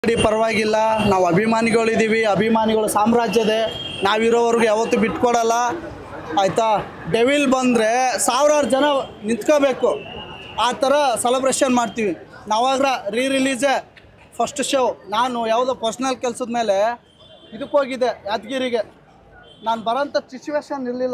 ಕಬಡ್ಡಿ ಪರವಾಗಿಲ್ಲ ನಾವು ಅಭಿಮಾನಿಗಳಿದ್ದೀವಿ ಅಭಿಮಾನಿಗಳು ಸಾಮ್ರಾಜ್ಯದೆ ನಾವಿರೋವರೆಗೂ ಯಾವತ್ತೂ ಬಿಟ್ಕೊಡಲ್ಲ ಆಯಿತಾ ಡೆವಿಲ್ ಬಂದರೆ ಸಾವಿರಾರು ಜನ ನಿಂತ್ಕೋಬೇಕು ಆ ಥರ ಸೆಲೆಬ್ರೇಷನ್ ಮಾಡ್ತೀವಿ ನಾವಾಗ ರೀ ರಿಲೀಸೇ ಫಸ್ಟ್ ಶೋ ನಾನು ಯಾವುದೋ ಪರ್ಸ್ನಲ್ ಕೆಲಸದ ಮೇಲೆ ಇದಕ್ಕೆ ಹೋಗಿದ್ದೆ ಯಾದಗಿರಿಗೆ ನಾನು ಬರೋಂಥ ಸಿಚುವೇಶನ್ ಇರಲಿಲ್ಲ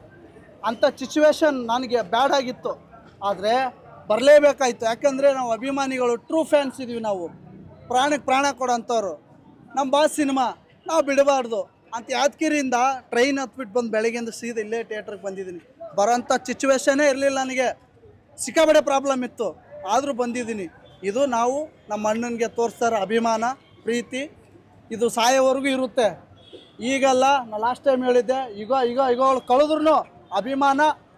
ಅಂಥ ಸಿಚುವೇಶನ್ ನನಗೆ ಬ್ಯಾಡ್ ಆಗಿತ್ತು ಆದರೆ ಬರಲೇಬೇಕಾಯ್ತು ಯಾಕಂದರೆ ನಾವು ಅಭಿಮಾನಿಗಳು ಟ್ರೂ ಫ್ಯಾನ್ಸ್ ಇದೀವಿ ನಾವು ಪ್ರಾಣಕ್ಕೆ ಪ್ರಾಣ ಕೊಡೋಂಥವ್ರು ನಮ್ಮ ಬಾಸ್ ಸಿನಿಮಾ ನಾವು ಬಿಡಬಾರ್ದು ಅಂತ ಯಾದಗಿರಿಯಿಂದ ಟ್ರೈನ್ ಹತ್ಬಿಟ್ಟು ಬಂದು ಬೆಳಗ್ಗೆಯಿಂದ ಸೀದಾ ಇಲ್ಲೇ ಥಿಯೇಟ್ರಿಗೆ ಬಂದಿದ್ದೀನಿ ಬರೋಂಥ ಸಿಚುವೇಶನೇ ಇರಲಿಲ್ಲ ನನಗೆ ಸಿಕ್ಕಾಬಡೆ ಪ್ರಾಬ್ಲಮ್ ಇತ್ತು ಆದರೂ ಬಂದಿದ್ದೀನಿ ಇದು ನಾವು ನಮ್ಮ ಅಣ್ಣನಿಗೆ ತೋರಿಸ್ತಾರ ಅಭಿಮಾನ ಪ್ರೀತಿ ಇದು ಸಾಯೋವರೆಗೂ ಇರುತ್ತೆ ಈಗಲ್ಲ ನಾ ಲಾಸ್ಟ್ ಟೈಮ್ ಹೇಳಿದ್ದೆ ಈಗ ಈಗ ಈಗ ಅವಳು ಕಳೆದ್ರೂ ಅಭಿಮಾನ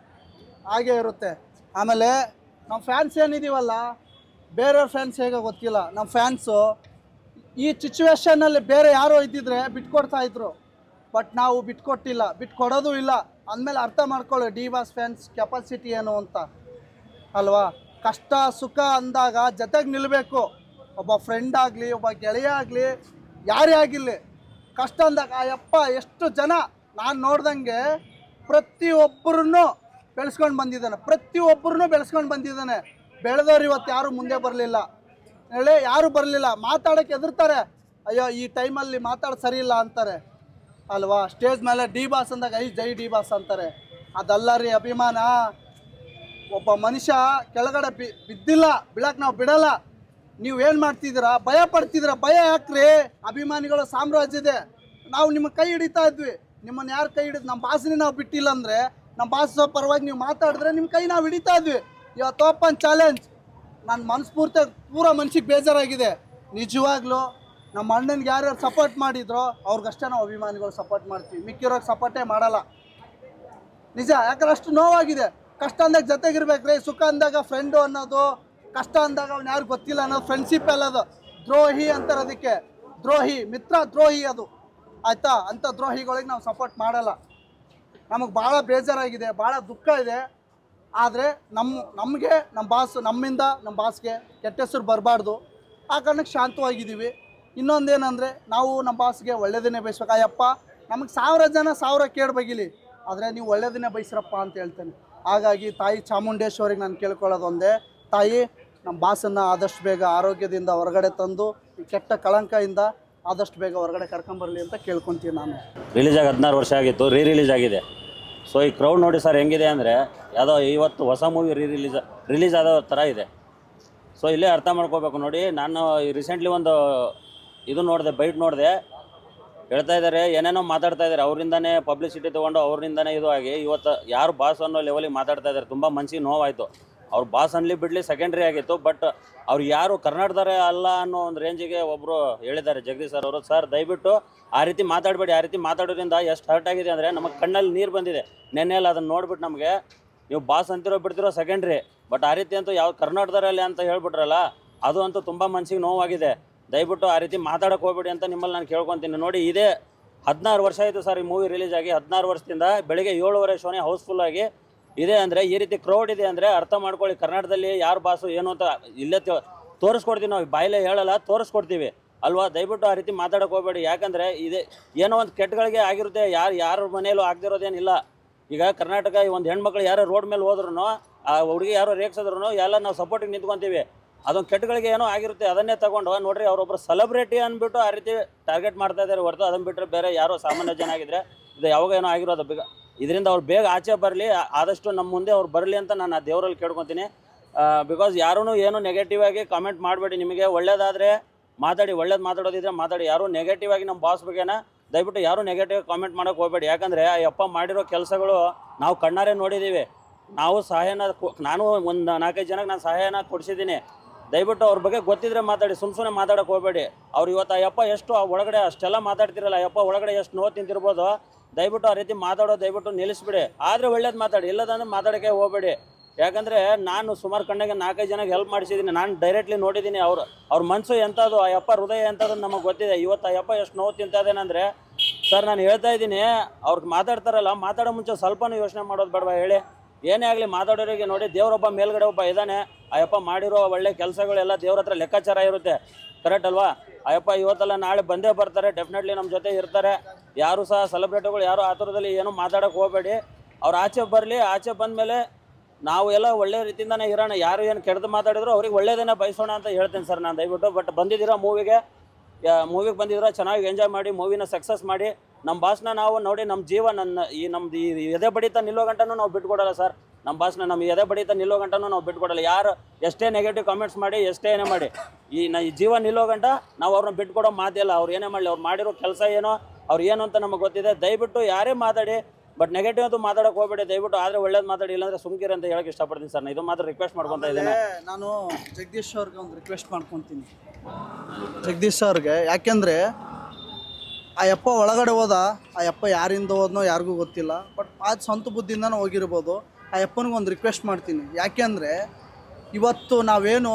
ಹಾಗೆ ಇರುತ್ತೆ ಆಮೇಲೆ ನಮ್ಮ ಫ್ಯಾನ್ಸ್ ಏನಿದೀವಲ್ಲ ಬೇರೆಯವ್ರ ಫ್ಯಾನ್ಸ್ ಹೇಗೆ ಗೊತ್ತಿಲ್ಲ ನಮ್ಮ ಫ್ಯಾನ್ಸು ಈ ಸಿಚುವೇಶನಲ್ಲಿ ಬೇರೆ ಯಾರೋ ಇದ್ದಿದ್ರೆ ಬಿಟ್ಕೊಡ್ತಾ ಇದ್ರು ಬಟ್ ನಾವು ಬಿಟ್ಕೊಟ್ಟಿಲ್ಲ ಬಿಟ್ಕೊಡೋದು ಇಲ್ಲ ಅಂದಮೇಲೆ ಅರ್ಥ ಮಾಡ್ಕೊಳ್ಳಿ ಡಿ ವಾಸ್ ಫ್ಯಾನ್ಸ್ ಕೆಪಾಸಿಟಿ ಏನು ಅಂತ ಅಲ್ವಾ ಕಷ್ಟ ಸುಖ ಅಂದಾಗ ಜೊತೆಗೆ ನಿಲ್ಲಬೇಕು ಒಬ್ಬ ಫ್ರೆಂಡ್ ಆಗಲಿ ಒಬ್ಬ ಗೆಳೆಯ ಆಗಲಿ ಯಾರೇ ಆಗಿರಲಿ ಕಷ್ಟ ಅಂದಾಗ ಆ ಯಪ್ಪ ಎಷ್ಟು ಜನ ನಾನು ನೋಡ್ದಂಗೆ ಪ್ರತಿಯೊಬ್ಬರನ್ನು ಬೆಳೆಸ್ಕೊಂಡು ಬಂದಿದ್ದಾನೆ ಪ್ರತಿಯೊಬ್ಬರನ್ನು ಬೆಳೆಸ್ಕೊಂಡು ಬಂದಿದ್ದಾನೆ ಬೆಳೆದವ್ರು ಇವತ್ತು ಯಾರು ಮುಂದೆ ಬರಲಿಲ್ಲ ಹೇಳಿ ಯಾರು ಬರಲಿಲ್ಲ ಮಾತಾಡೋಕ್ಕೆ ಎದುರ್ತಾರೆ ಅಯ್ಯೋ ಈ ಟೈಮಲ್ಲಿ ಮಾತಾಡೋದು ಸರಿ ಇಲ್ಲ ಅಂತಾರೆ ಅಲ್ವಾ ಸ್ಟೇಜ್ ಮೇಲೆ ಡಿ ಬಾಸ್ ಅಂದಾಗ ಐ ಜೈ ಡಿ ಬಾಸ್ ಅಂತಾರೆ ಅದಲ್ಲ ರೀ ಅಭಿಮಾನ ಒಬ್ಬ ಮನುಷ್ಯ ಕೆಳಗಡೆ ಬಿ ಬಿದ್ದಿಲ್ಲ ಬೀಳಕ್ಕೆ ನಾವು ಬಿಡಲ್ಲ ನೀವು ಏನು ಮಾಡ್ತಿದ್ದೀರಾ ಭಯ ಪಡ್ತಿದ್ದೀರಾ ಭಯ ಯಾಕ್ರಿ ಅಭಿಮಾನಿಗಳ ಸಾಮ್ರಾಜ್ಯ ಇದೆ ನಾವು ನಿಮ್ಮ ಕೈ ಹಿಡಿತಾ ಇದ್ವಿ ನಿಮ್ಮನ್ನು ಯಾರು ಕೈ ಹಿಡಿದು ನಮ್ಮ ಬಾಸನೇ ನಾವು ಬಿಟ್ಟಿಲ್ಲ ಅಂದರೆ ನಮ್ಮ ಬಾಸ್ ಪರವಾಗಿ ನೀವು ಮಾತಾಡಿದ್ರೆ ನಿಮ್ಮ ಕೈ ನಾವು ಹಿಡಿತಾ ಇದ್ವಿ ಇವತ್ತು ಓಪನ್ ಚಾಲೆಂಜ್ ನನ್ನ ಮನಸ್ಫೂರ್ತಿ ಪೂರ ಮನ್ಸಿಗೆ ಬೇಜಾರಾಗಿದೆ ನಿಜವಾಗ್ಲೂ ನಮ್ಮ ಅಣ್ಣನಿಗೆ ಯಾರ್ಯಾರು ಸಪೋರ್ಟ್ ಮಾಡಿದ್ರೋ ಅವ್ರಿಗಷ್ಟೇ ನಾವು ಅಭಿಮಾನಿಗಳು ಸಪೋರ್ಟ್ ಮಾಡ್ತೀವಿ ಮಿಕ್ಕಿರೋರಿಗೆ ಸಪೋರ್ಟೇ ಮಾಡಲ್ಲ ನಿಜ ಯಾಕಂದ್ರೆ ಅಷ್ಟು ನೋವಾಗಿದೆ ಕಷ್ಟ ಅಂದಾಗ ಜೊತೆಗಿರ್ಬೇಕ್ರಿ ಸುಖ ಅಂದಾಗ ಫ್ರೆಂಡು ಅನ್ನೋದು ಕಷ್ಟ ಅಂದಾಗ ಅವ್ನು ಯಾರು ಗೊತ್ತಿಲ್ಲ ಅನ್ನೋದು ಫ್ರೆಂಡ್ಶಿಪ್ ಅದು ದ್ರೋಹಿ ಅಂತಾರೆ ಅದಕ್ಕೆ ದ್ರೋಹಿ ಮಿತ್ರ ದ್ರೋಹಿ ಅದು ಆಯ್ತಾ ಅಂಥ ದ್ರೋಹಿಗಳಿಗೆ ನಾವು ಸಪೋರ್ಟ್ ಮಾಡಲ್ಲ ನಮಗೆ ಭಾಳ ಬೇಜಾರಾಗಿದೆ ಭಾಳ ದುಃಖ ಇದೆ ಆದರೆ ನಮ್ಮ ನಮಗೆ ನಮ್ಮ ಬಾಸ್ ನಮ್ಮಿಂದ ನಮ್ಮ ಬಾಸ್ಗೆ ಕೆಟ್ಟ ಹೆಸರು ಬರಬಾರ್ದು ಆ ಕಾರಣಕ್ಕೆ ಶಾಂತವಾಗಿದ್ದೀವಿ ಇನ್ನೊಂದೇನೆಂದರೆ ನಾವು ನಮ್ಮ ಬಾಸ್ಗೆ ಒಳ್ಳೆಯದನ್ನೇ ಬಯಸ್ಬೇಕು ಅಯ್ಯಪ್ಪ ನಮಗೆ ಸಾವಿರ ಜನ ಸಾವಿರ ಕೇಳಿ ಬಗಿಲಿ ಆದರೆ ನೀವು ಒಳ್ಳೆಯದನ್ನೇ ಬಯಸ್ರಪ್ಪ ಅಂತ ಹೇಳ್ತೇನೆ ಹಾಗಾಗಿ ತಾಯಿ ಚಾಮುಂಡೇಶ್ವರಿಗೆ ನಾನು ಕೇಳ್ಕೊಳ್ಳೋದು ಒಂದೇ ತಾಯಿ ನಮ್ಮ ಬಾಸನ್ನು ಆದಷ್ಟು ಬೇಗ ಆರೋಗ್ಯದಿಂದ ಹೊರಗಡೆ ತಂದು ಈ ಕೆಟ್ಟ ಕಳಂಕದಿಂದ ಆದಷ್ಟು ಬೇಗ ಹೊರಗಡೆ ಕರ್ಕೊಂಬರಲಿ ಅಂತ ಕೇಳ್ಕೊತೀನಿ ನಾನು ರಿಲೀಸ್ ಆಗಿ ಹದಿನಾರು ವರ್ಷ ಆಗಿತ್ತು ರೀ ರಿಲೀಸ್ ಆಗಿದೆ ಸೊ ಈ ಕ್ರೌಡ್ ನೋಡಿ ಸರ್ ಹೆಂಗಿದೆ ಅಂದರೆ ಯಾವುದೋ ಇವತ್ತು ಹೊಸ ಮೂವಿ ರೀ ರಿಲೀಸ್ ರಿಲೀಸ್ ಆದ ಥರ ಇದೆ ಸೊ ಇಲ್ಲೇ ಅರ್ಥ ಮಾಡ್ಕೋಬೇಕು ನೋಡಿ ನಾನು ರೀಸೆಂಟ್ಲಿ ಒಂದು ಇದು ನೋಡಿದೆ ಬೈಟ್ ನೋಡಿದೆ ಹೇಳ್ತಾ ಇದ್ದಾರೆ ಏನೇನೋ ಮಾತಾಡ್ತಾ ಇದ್ದಾರೆ ಅವರಿಂದನೇ ಪಬ್ಲಿಸಿಟಿ ತೊಗೊಂಡು ಅವರಿಂದನೇ ಇದು ಆಗಿ ಇವತ್ತು ಯಾರು ಬಾಸ್ ಅನ್ನೋ ಲೆವೆಲಿಗೆ ಮಾತಾಡ್ತಾ ಇದ್ದಾರೆ ತುಂಬ ಮನ್ಸಿಗೆ ನೋವಾಯಿತು ಅವ್ರು ಬಾಸ್ ಅನ್ಲಿ ಬಿಡಲಿ ಸೆಕೆಂಡ್ರಿ ಆಗಿತ್ತು ಬಟ್ ಅವ್ರು ಯಾರು ಕರ್ನಾಟಕದವರೇ ಅಲ್ಲ ಅನ್ನೋ ಒಂದು ರೇಂಜಿಗೆ ಒಬ್ಬರು ಹೇಳಿದ್ದಾರೆ ಜಗದೀಶ್ ಸರ್ ಅವರು ಸರ್ ದಯವಿಟ್ಟು ಆ ರೀತಿ ಮಾತಾಡಬೇಡಿ ಆ ರೀತಿ ಮಾತಾಡೋದ್ರಿಂದ ಎಷ್ಟು ಹರ್ಟ್ ಆಗಿದೆ ಅಂದರೆ ನಮಗೆ ಕಣ್ಣಲ್ಲಿ ನೀರು ಬಂದಿದೆ ನೆನ್ನೆಲ್ಲ ಅದನ್ನು ನೋಡ್ಬಿಟ್ಟು ನಮಗೆ ನೀವು ಬಾಸ್ ಅಂತಿರೋ ಬಿಡ್ತಿರೋ ಸೆಕೆಂಡ್ರಿ ಬಟ್ ಆ ರೀತಿ ಅಂತೂ ಯಾವ ಕರ್ನಾಟಕದವರಲ್ಲಿ ಅಂತ ಹೇಳ್ಬಿಟ್ರಲ್ಲ ಅದು ಅಂತೂ ತುಂಬ ಮನ್ಸಿಗೆ ನೋವಾಗಿದೆ ದಯವಿಟ್ಟು ಆ ರೀತಿ ಮಾತಾಡಕ್ಕೆ ಹೋಗ್ಬೇಡಿ ಅಂತ ನಿಮ್ಮಲ್ಲಿ ನಾನು ಕೇಳ್ಕೊತೀನಿ ನೋಡಿ ಇದೇ ಹದಿನಾರು ವರ್ಷ ಆಯಿತು ಸರ್ ಈ ಮೂವಿ ರಿಲೀಸ್ ಆಗಿ ಹದಿನಾರು ವರ್ಷದಿಂದ ಬೆಳಿಗ್ಗೆ ಏಳುವರೆ ಶೋನೇ ಹೌಸ್ಫುಲ್ ಆಗಿ ಇದೆ ಅಂದರೆ ಈ ರೀತಿ ಕ್ರೌಡ್ ಇದೆ ಅಂದರೆ ಅರ್ಥ ಮಾಡ್ಕೊಳ್ಳಿ ಕರ್ನಾಟಕದಲ್ಲಿ ಯಾರು ಬಾಸು ಏನು ಅಂತ ಇಲ್ಲೇ ತೋ- ತೋರಿಸ್ಕೊಡ್ತೀವಿ ನಾವು ಬಾಯಿಲೆ ಹೇಳಲ್ಲ ತೋರಿಸ್ಕೊಡ್ತೀವಿ ಅಲ್ವಾ ದಯವಿಟ್ಟು ಆ ರೀತಿ ಮಾತಾಡಕ್ಕೆ ಹೋಗಬೇಡಿ ಯಾಕಂದರೆ ಇದೆ ಏನೋ ಒಂದು ಕೆಟ್ಟಗಳಿಗೆ ಆಗಿರುತ್ತೆ ಯಾರು ಯಾರ ಮನೆಯಲ್ಲೂ ಆಗದಿರೋದೇನಿಲ್ಲ ಈಗ ಕರ್ನಾಟಕ ಈ ಒಂದು ಹೆಣ್ಮಕ್ಳು ಯಾರೋ ರೋಡ್ ಮೇಲೆ ಹೋದ್ರೂ ಆ ಹುಡುಗಿ ಯಾರೋ ರೇಗ್ಸಿದ್ರು ಎಲ್ಲ ನಾವು ಸಪೋರ್ಟಿಗೆ ನಿಂತ್ಕೊಂತೀವಿ ಅದೊಂದು ಕೆಟ್ಟಗಳಿಗೆ ಏನೋ ಆಗಿರುತ್ತೆ ಅದನ್ನೇ ತಗೊಂಡು ನೋಡ್ರಿ ಅವರೊಬ್ಬರು ಸೆಲೆಬ್ರಿಟಿ ಅಂದ್ಬಿಟ್ಟು ಆ ರೀತಿ ಟಾರ್ಗೆಟ್ ಮಾಡ್ತಾ ಇದ್ದಾರೆ ಹೊರತು ಅದನ್ನು ಬಿಟ್ಟರೆ ಬೇರೆ ಯಾರೋ ಸಾಮಾನ್ಯ ಜನ ಆಗಿದ್ರೆ ಇದು ಯಾವಾಗ ಏನೋ ಆಗಿರೋದು ಬೇಗ ಇದರಿಂದ ಅವ್ರು ಬೇಗ ಆಚೆ ಬರಲಿ ಆದಷ್ಟು ನಮ್ಮ ಮುಂದೆ ಅವ್ರು ಬರಲಿ ಅಂತ ನಾನು ಆ ದೇವರಲ್ಲಿ ಕೇಳ್ಕೊತೀನಿ ಬಿಕಾಸ್ ಯಾರೂ ಏನು ನೆಗೆಟಿವ್ ಆಗಿ ಕಾಮೆಂಟ್ ಮಾಡಬೇಡಿ ನಿಮಗೆ ಒಳ್ಳೇದಾದರೆ ಮಾತಾಡಿ ಒಳ್ಳೇದು ಮಾತಾಡೋದಿದ್ರೆ ಮಾತಾಡಿ ಯಾರು ನೆಗೆಟಿವ್ ಆಗಿ ನಮ್ಮ ಬಾಸ್ ಬಗ್ಗೆನ ದಯವಿಟ್ಟು ಯಾರು ನೆಗೆಟಿವ್ ಕಾಮೆಂಟ್ ಮಾಡೋಕೆ ಹೋಗಬೇಡಿ ಯಾಕಂದರೆ ಆ ಯಪ್ಪ ಮಾಡಿರೋ ಕೆಲಸಗಳು ನಾವು ಕಣ್ಣಾರೆ ನೋಡಿದ್ದೀವಿ ನಾವು ಸಹಾಯನ ಕೊ- ನಾನು ಒಂದು ನಾಲ್ಕೈದು ಜನಕ್ಕೆ ನಾನು ಸಹಾಯನ ಕೊಡಿಸಿದ್ದೀನಿ ದಯವಿಟ್ಟು ಅವ್ರ ಬಗ್ಗೆ ಗೊತ್ತಿದ್ರೆ ಮಾತಾಡಿ ಸುಮ್ ಸುಮ್ಮನೆ ಮಾತಾಡಕ್ಕೆ ಹೋಗಬೇಡಿ ಅವ್ರು ಇವತ್ತು ಆ ಯಪ್ಪ ಎಷ್ಟು ಆ ಒಳಗಡೆ ಅಷ್ಟೆಲ್ಲ ಮಾತಾಡ್ತಿರಲ್ಲ ಆ ಯಪ್ಪ ಒಳಗಡೆ ಎಷ್ಟು ನೋವು ತಿಂತಿರ್ಬೋದು ದಯವಿಟ್ಟು ಆ ರೀತಿ ಮಾತಾಡೋ ದಯವಿಟ್ಟು ನಿಲ್ಲಿಸ್ಬಿಡಿ ಆದರೆ ಒಳ್ಳೇದು ಮಾತಾಡಿ ಇಲ್ಲದಂದ್ರೆ ಮಾತಾಡೋಕ್ಕೆ ಹೋಗಬೇಡಿ ಯಾಕಂದರೆ ನಾನು ಸುಮಾರು ಕಣ್ಣಿಗೆ ನಾಲ್ಕೈದು ಜನಕ್ಕೆ ಹೆಲ್ಪ್ ಮಾಡಿಸಿದ್ದೀನಿ ನಾನು ಡೈರೆಕ್ಟ್ಲಿ ನೋಡಿದ್ದೀನಿ ಅವ್ರು ಅವ್ರ ಮನಸ್ಸು ಎಂಥದ್ದು ಆ ಯಪ್ಪ ಹೃದಯ ಎಂಥದ್ದು ನಮಗೆ ಗೊತ್ತಿದೆ ಇವತ್ತು ಆ ಯಪ್ಪ ಎಷ್ಟು ನೋವು ತಿಂತದೇನಂದರೆ ಸರ್ ನಾನು ಹೇಳ್ತಾ ಇದ್ದೀನಿ ಅವ್ರಿಗೆ ಮಾತಾಡ್ತಾರಲ್ಲ ಮಾತಾಡೋ ಮುಂಚೆ ಸ್ವಲ್ಪನೂ ಯೋಚನೆ ಮಾಡೋದು ಬೇಡವಾ ಹೇಳಿ ಏನೇ ಆಗಲಿ ಮಾತಾಡೋರಿಗೆ ನೋಡಿ ದೇವರೊಬ್ಬ ಮೇಲ್ಗಡೆ ಒಬ್ಬ ಇದ್ದಾನೆ ಆ ಯಪ್ಪ ಮಾಡಿರೋ ಒಳ್ಳೆ ಕೆಲಸಗಳೆಲ್ಲ ದೇವ್ರ ಹತ್ರ ಲೆಕ್ಕಾಚಾರ ಇರುತ್ತೆ ಕರೆಕ್ಟ್ ಅಲ್ವಾ ಅಯ್ಯಪ್ಪ ಇವತ್ತಲ್ಲ ನಾಳೆ ಬಂದೇ ಬರ್ತಾರೆ ಡೆಫಿನೆಟ್ಲಿ ನಮ್ಮ ಜೊತೆ ಇರ್ತಾರೆ ಯಾರು ಸಹ ಸೆಲೆಬ್ರಿಟಿಗಳು ಯಾರು ಆತುರದಲ್ಲಿ ಏನು ಮಾತಾಡೋಕೆ ಹೋಗಬೇಡಿ ಅವ್ರು ಆಚೆ ಬರಲಿ ಆಚೆ ಬಂದಮೇಲೆ ನಾವು ಎಲ್ಲ ಒಳ್ಳೆ ರೀತಿಯಿಂದನೇ ಇರೋಣ ಯಾರು ಏನು ಕೆಡ್ದು ಮಾತಾಡಿದ್ರು ಅವ್ರಿಗೆ ಒಳ್ಳೇದನ್ನೇ ಬಯಸೋಣ ಅಂತ ಹೇಳ್ತೇನೆ ಸರ್ ನಾನು ದಯವಿಟ್ಟು ಬಟ್ ಬಂದಿದ್ದೀರಾ ಮೂವಿಗೆ ಮೂವಿಗೆ ಬಂದಿದ್ದೀರಾ ಚೆನ್ನಾಗಿ ಎಂಜಾಯ್ ಮಾಡಿ ಮೂವಿನ ಸಕ್ಸಸ್ ಮಾಡಿ ನಮ್ಮ ಬಾಸ್ನ ನಾವು ನೋಡಿ ನಮ್ಮ ಜೀವ ನನ್ನ ಈ ನಮ್ದು ಈ ಎದೆ ಬಡಿತ ನಿಲ್ಲೋ ಗಂಟನೂ ನಾವು ಬಿಟ್ಕೊಡಲ್ಲ ಸರ್ ನಮ್ಮ ಬಾಸ್ನ ನಮ್ಮ ಎದೆ ಬಡಿತ ನಿಲ್ಲೋ ಗಂಟನೂ ನಾವು ಬಿಟ್ಕೊಡಲ್ಲ ಯಾರು ಎಷ್ಟೇ ನೆಗೆಟಿವ್ ಕಾಮೆಂಟ್ಸ್ ಮಾಡಿ ಎಷ್ಟೇ ಏನೇ ಮಾಡಿ ಈ ನ ಈ ಜೀವ ನಿಲ್ಲೋ ಗಂಟ ನಾವು ಅವ್ರನ್ನ ಬಿಟ್ಕೊಡೋ ಮಾತಿಲ್ಲ ಅವ್ರು ಏನೇ ಮಾಡಲಿ ಅವ್ರು ಮಾಡಿರೋ ಕೆಲಸ ಏನೋ ಅವ್ರು ಏನು ಅಂತ ನಮಗೆ ಗೊತ್ತಿದೆ ದಯವಿಟ್ಟು ಯಾರೇ ಮಾತಾಡಿ ಬಟ್ ನೆಗೆಟಿವ್ ಅಂತೂ ಮಾತಾಡೋಕೆ ಹೋಗಬೇಡಿ ದಯವಿಟ್ಟು ಆದರೆ ಒಳ್ಳೇದು ಮಾತಾಡಿ ಇಲ್ಲಾಂದ್ರೆ ಸುಮ್ಕಿರಿ ಅಂತ ಹೇಳಕ್ಕೆ ಇಷ್ಟಪಡ್ತೀನಿ ಸರ್ ನಾನು ಇದು ಮಾತ್ರ ರಿಕ್ವೆಸ್ಟ್ ಮಾಡ್ಕೊತಾ ಇದ್ದೇನೆ ನಾನು ಜಗದೀಶ್ ಅವ್ರಿಗೆ ಒಂದು ರಿಕ್ವೆಸ್ಟ್ ಮಾಡ್ಕೊತೀನಿ ಜಗದೀಶ್ ಅವ್ರಿಗೆ ಯಾಕೆಂದರೆ ಆ ಯಪ್ಪ ಒಳಗಡೆ ಹೋದ ಆ ಯಪ್ಪ ಯಾರಿಂದ ಹೋದ್ನೋ ಯಾರಿಗೂ ಗೊತ್ತಿಲ್ಲ ಬಟ್ ಅದು ಸ್ವಂತ ಬುದ್ಧಿಯಿಂದನೂ ಹೋಗಿರ್ಬೋದು ಆ ಯಪ್ಪನಿಗೆ ಒಂದು ರಿಕ್ವೆಸ್ಟ್ ಮಾಡ್ತೀನಿ ಯಾಕೆಂದರೆ ಇವತ್ತು ನಾವೇನು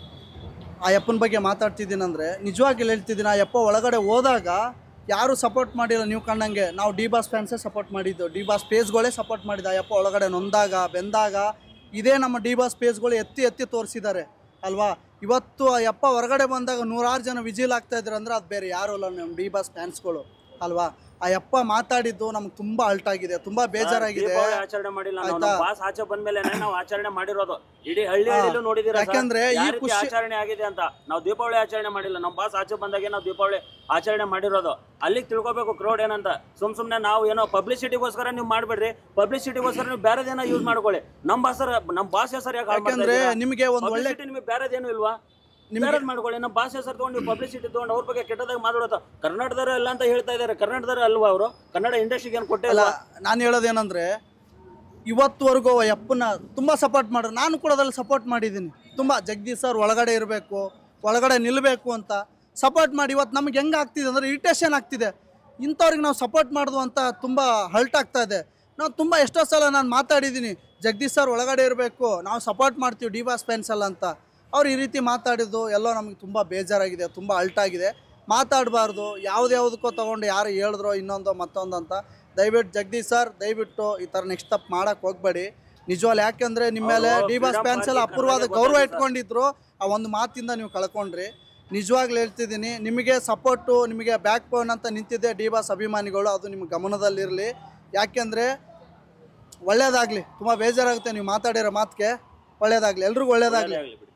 ಆ ಯಪ್ಪನ ಬಗ್ಗೆ ಮಾತಾಡ್ತಿದ್ದೀನಂದರೆ ನಿಜವಾಗಿ ಹೇಳ್ತಿದ್ದೀನಿ ಆ ಯಪ್ಪ ಒಳಗಡೆ ಹೋದಾಗ ಯಾರು ಸಪೋರ್ಟ್ ಮಾಡಿಲ್ಲ ನೀವು ಕಂಡಂಗೆ ನಾವು ಡಿ ಬಾಸ್ ಫ್ಯಾನ್ಸೇ ಸಪೋರ್ಟ್ ಮಾಡಿದ್ದು ಡಿ ಬಾಸ್ ಪೇಜ್ಗಳೇ ಸಪೋರ್ಟ್ ಮಾಡಿದ್ದು ಆ ಯಪ್ಪ ಒಳಗಡೆ ನೊಂದಾಗ ಬೆಂದಾಗ ಇದೇ ನಮ್ಮ ಡಿ ಬಾಸ್ ಪೇಜ್ಗಳು ಎತ್ತಿ ಎತ್ತಿ ತೋರಿಸಿದ್ದಾರೆ ಅಲ್ವಾ ಇವತ್ತು ಆ ಯಪ್ಪ ಹೊರಗಡೆ ಬಂದಾಗ ನೂರಾರು ಜನ ವಿಜಿಲ್ ಆಗ್ತಾ ಇದ್ರು ಅಂದ್ರೆ ಅದು ಬೇರೆ ಯಾರು ಅಲ್ಲ ನಮ್ಮ ಡಿ ಬಾಸ್ ಫ್ಯಾನ್ಸ್ಗಳು ಅಲ್ವಾ ಆ ಯಪ್ಪ ಮಾತಾಡಿದ್ದು ನಮ್ಗೆ ತುಂಬ ಅಲ್ಟಾಗಿದೆ ತುಂಬ ಬೇಜಾರಾಗಿದೆ ದೀಪಾವಳಿ ಆಚರಣೆ ಮಾಡಿಲ್ಲ ನಾವು ಆಯ್ತಾ? ನಮ್ಮ ಬಾಸ್ ಆಚೆ ಬಂದ್ಮೇಲೆ ನಾವು ಆಚರಣೆ ಮಾಡಿರೋದು ಇಡೀ ಹಳ್ಳಿ ಹಳ್ಳಿಲೂ ನೋಡಿದೀರಾ ಸರ್? ಯಾಕಂದ್ರೆ ಈ ಯಾವ ರೀತಿ ಖುಷಿ- ಆಚರಣೆ ಆಗಿದೆ ಅಂತ ನಾವು ದೀಪಾವಳಿ ಆಚರಣೆ ಮಾಡಿಲ್ಲ ನಮ್ಮ ಬಾಸ್ ಆಚೆ ಬಂದಾಗೆ ನಾವು ದೀಪಾವಳಿ ಆಚರಣೆ ಮಾಡಿರೋದು ಅಲ್ಲಿಗೆ ತಿಳ್ಕೊಬೇಕು ಕ್ರೌಡ್ ಏನಂತ ಸುಮ್ ಸುಮ್ನೆ ನಾವು ಏನೋ ಪಬ್ಲಿಸಿಟಿಗೋಸ್ಕರ ನೀವು ಮಾಡ್ಬೇಡ್ರಿ ಪಬ್ಲಿಸಿಟಿಗೋಸ್ಕರ ನೀವು ಬೇರೆದೇನೋ ಯೂಸ್ ಮಾಡ್ಕೊಳ್ಳಿ ನಮ್ಮ ಬಾಸ್ ನಮ್ಮ ಬಾಸ್ ಹೆಸರು ಯಾಕೆ ಯಾಕಂದ್ರೆ ನಿಮಗೆ ಒಂದು ಒಳ್ಳೆ ಪಬ್ಲಿಸಿಟಿ ನಿಮಗೆ ಬೇರೆದೇನು ಇಲ್ವಾ ಬೇರೆದ್ ಮಾಡ್ಕೊಳ್ಳಿ ನಮ್ಮ ಭಾಷೆ ಹೆಸರು ತಗೊಂಡು ನೀವು ಪಬ್ಲಿಸಿಟಿ ತಗೊಂಡು ಅವ್ರ ಬಗ್ಗೆ ಕೆಟ್ಟದಾಗ ಮಾತಾಡೋದು ಕರ್ನಾಟಕದವ್ರು ಎಲ್ಲ ಅಂತ ಹೇಳ್ತಾ ಇದ್ದಾರೆ ಕರ್ನಾಟಕದವ್ರು ಅಲ್ವಾ ಅವರು ಕನ್ನಡ ಇಂಡಸ್ಟ್ರಿಗೆ ಏನು ಕೊಟ್ಟೆ ಅಲ್ಲ ಅಲ್ಲ ನಾನು ಹೇಳೋದೇನಂದ್ರೆ ಇವತ್ತುವರೆಗೂ ಆ ಯಪ್ಪನ ತುಂಬ ಸಪೋರ್ಟ್ ಮಾಡ್ರು ನಾನು ಕೂಡ ಅದ್ರಲ್ಲಿ ಸಪೋರ್ಟ್ ಮಾಡಿದ್ದೀನಿ ತುಂಬ ಜಗದೀಶ್ ಸರ್ ಒಳಗಡೆ ಇರಬೇಕು ಒಳಗಡೆ ನಿಲ್ಲಬೇಕು ಅಂತ ಸಪೋರ್ಟ್ ಮಾಡಿ ಇವತ್ತು ನಮ್ಗೆ ಹೆಂಗೆ ಆಗ್ತಿದೆ ಅಂದರೆ ಇರಿಟೇಷನ್ ಆಗ್ತಿದೆ ಇಂಥವ್ರಿಗೆ ನಾವು ಸಪೋರ್ಟ್ ಮಾಡೋದು ಅಂತ ತುಂಬ ಹಲ್ಟ್ ಆಗ್ತಾ ಇದೆ ನಾವು ತುಂಬ ಎಷ್ಟೋ ಸಲ ನಾನು ಮಾತಾಡಿದ್ದೀನಿ ಜಗದೀಶ್ ಸರ್ ಒಳಗಡೆ ಇರಬೇಕು ನಾವು ಸಪೋರ್ಟ್ ಮಾಡ್ತೀವಿ ಡಿ ಬಾಸ್ ಫ್ಯಾನ್ಸ್ ಎಲ್ಲ ಅಂತ ಅವ್ರು ಈ ರೀತಿ ಮಾತಾಡಿದ್ದು ಎಲ್ಲೋ ನಮಗೆ ತುಂಬ ಬೇಜಾರಾಗಿದೆ ತುಂಬ ಅಲ್ಟಾಗಿದೆ ಮಾತಾಡಬಾರ್ದು ಯಾವುದ್ಯಾವುದಕ್ಕೋ ತೊಗೊಂಡು ಯಾರು ಹೇಳಿದ್ರೋ ಇನ್ನೊಂದೋ ಮತ್ತೊಂದು ಅಂತ ದಯವಿಟ್ಟು ಜಗದೀಶ್ ಸರ್ ದಯವಿಟ್ಟು ಈ ಥರ ನೆಕ್ಸ್ಟ್ ತಪ್ಪು ಮಾಡೋಕ್ಕೆ ಹೋಗ್ಬೇಡಿ ನಿಜವಾಗ್ಲು ಯಾಕೆಂದರೆ ನಿಮ್ಮ ಮೇಲೆ ಅವ್ರು ಡಿ ಬಾಸ್ freedom ಫ್ಯಾನ್ಸ್ ಎಲ್ಲ party ಅಪೂರ್ವವಾದ ಕನ್ನಡ ಗೌರವ ಗೊತ್ತಾಯ್ತು ಇಟ್ಕೊಂಡಿದ್ರು ಆ ಒಂದು ಮಾತಿಂದ ನೀವು ಕಳ್ಕೊಂಡ್ರಿ ನಿಜವಾಗ್ಲೂ ಹೇಳ್ತಿದ್ದೀನಿ ನಿಮಗೆ ಸಪೋರ್ಟು ನಿಮಗೆ ಬ್ಯಾಕ್ ಬೋನ್ ಅಂತ ನಿಂತಿದ್ದೆ ಡಿ ಬಾಸ್ ಅಭಿಮಾನಿಗಳು ಅದು ನಿಮ್ಮ ಗಮನದಲ್ಲಿರಲಿ ಯಾಕೆಂದರೆ ಒಳ್ಳೇದಾಗಲಿ ತುಂಬ ಬೇಜಾರಾಗುತ್ತೆ ನೀವು ಮಾತಾಡಿರೋ ಮಾತಿಗೆ ಒಳ್ಳೇದಾಗಲಿ ಎಲ್ರಿಗೂ ಒಳ್ಳೇದಾಗಲಿ ಆಗ್ಲಿ ಬಿಡಿ